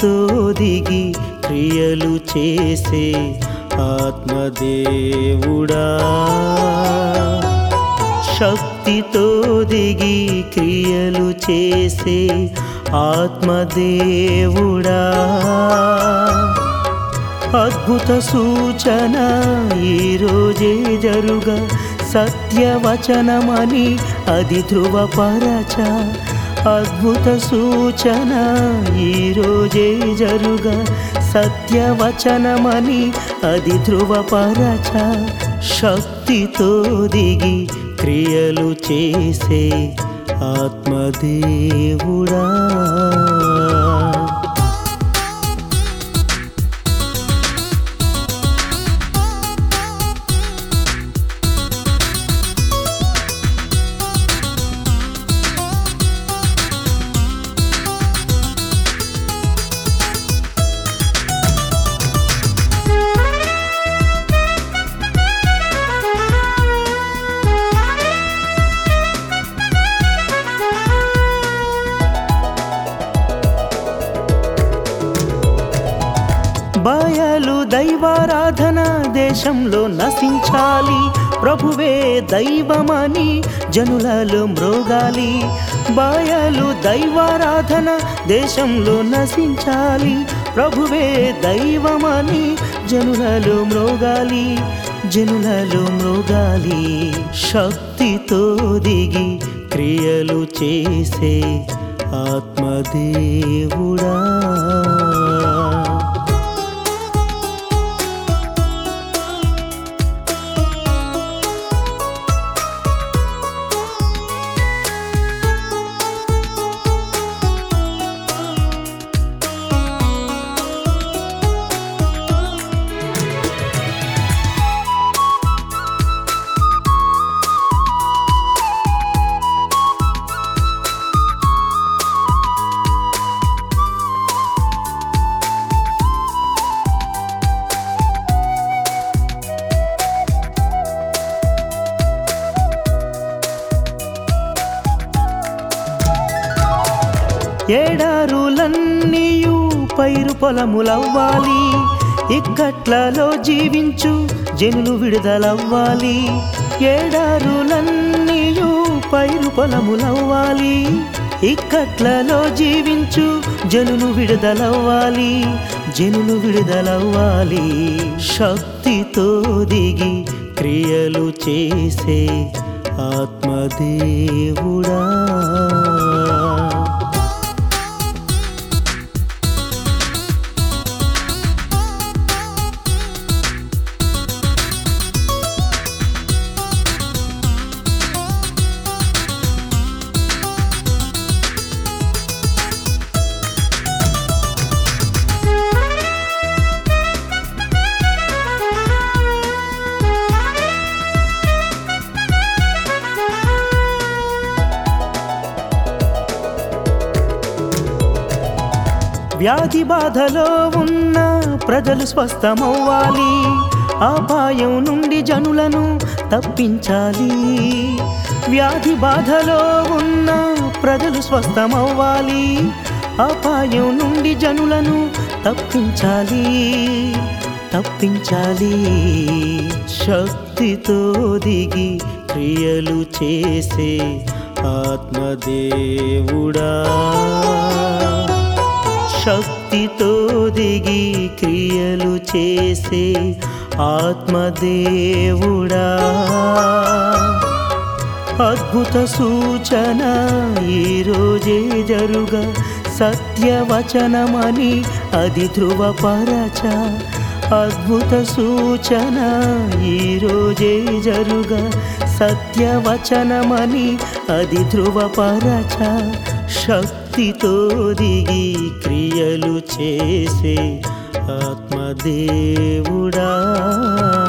శక్తితో దిగి క్రియలు చేసే ఆత్మదేవుడా శక్తితో దిగి క్రియలు చేసే ఆత్మదేవుడా అద్భుత సూచన ఈరోజే జరుగ సత్యవచనమని అది ధృవపరచ అద్భుత సూచన ఈరోజే జరుగ సత్యవచనమని అది ధృవపరచ శక్తితో దిగి క్రియలు చేసే ఆత్మదేవుడా బయలు దైవారాధన దేశంలో నశించాలి ప్రభువే దైవమని జనులలో మ్రోగాలి బయలు దైవారాధన దేశంలో నశించాలి ప్రభువే దైవమని జనులలో మ్రోగాలి జనులలో మ్రోగాలి శక్తితో దిగి క్రియలు చేసే ఆత్మదేవుడా ఏడారులన్నీయు పైరు పొలములవ్వాలి ఇక్కట్లలో జీవించు జనులు విడుదలవ్వాలి ఏడారులన్నీయు పైరు పొలములవ్వాలి ఇక్కట్లలో జీవించు జనులు విడుదలవ్వాలి జనులు విడుదలవ్వాలి శక్తితో దిగి క్రియలు చేసే ఆత్మదేవుడా వ్యాధి బాధలో ఉన్న ప్రజలు స్వస్థమవ్వాలి అపాయం నుండి జనులను తప్పించాలి వ్యాధి బాధలో ఉన్న ప్రజలు స్వస్థమవ్వాలి అపాయం నుండి జనులను తప్పించాలి తప్పించాలి శక్తితో దిగి క్రియలు చేసే ఆత్మదేవుడా శక్తితో దిగి క్రియలు చేసే ఆత్మదేవుడా అద్భుత సూచన ఈరోజే జరుగ సత్యవచనమని అది ధృవపరచ అద్భుత సూచన ఈరోజే జరుగ సత్యవచనమని అది ధృవపరచ శక్తితో దిగి క్రియలు చేసే ఆత్మదేవుడా